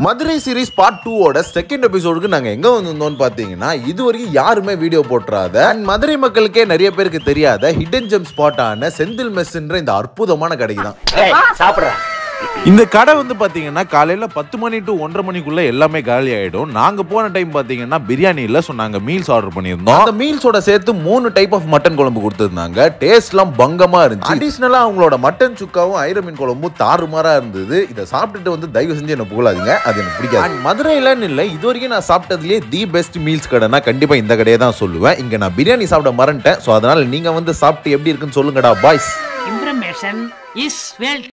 Madurai series part டூவோட second எபிசோடுக்கு நாங்க எங்க வந்திருந்தோம்னு பாத்தீங்கன்னா இது வரைக்கும் யாருமே வீடியோ போட்டுறாத and மதுரை மக்களுக்கே நிறைய பேருக்கு தெரியாத ஹிடன் ஜெம் ஸ்பாட்டான செந்தில் மெஸ்ன்ற இந்த அற்புதமான கடைக்கு தான் சாப்பிடுறேன் இந்த கடை வந்து பாத்தீங்கன்னா காலையில பத்து மணி டு ஒன்றரை மணிக்குள்ள எல்லாமே காலி ஆயிடும் நாங்க போன டைம் பாத்தீங்கன்னா பிரியாணி இல்ல ஸோ நாங்க மீல்ஸ் ஆர்டர் பண்ணியிருந்தோம் அந்த மீல்ஸோட சேர்த்து மூணு டைப் ஆஃப் மட்டன் குழம்பு கொடுத்துருந்தாங்க டேஸ்ட்லாம் பங்கமா இருந்துச்சு அடிஷ்னலா அவங்களோட மட்டன் சுக்காவும் ஐர மீன் குழம்பும் தாறுமாறா இருந்தது இதை சாப்பிட்டுட்டு வந்து தயவு செஞ்சு என்ன புகழாதீங்க அது எனக்கு பிடிக்காது And மதுரையிலன்னு இல்லை இது வரைக்கும் நான் சாப்பிட்டதுலேயே தி பெஸ்ட் மீல்ஸ் கடைனா கண்டிப்பா இந்த கடையை தான் சொல்லுவேன் இங்க நான் பிரியாணி சாப்பிட மறந்துட்டேன் ஸோ அதனால நீங்க வந்து சாப்பிட்டு எப்படி இருக்குன்னு சொல்லுங்கடா பாய்ஸ் information is well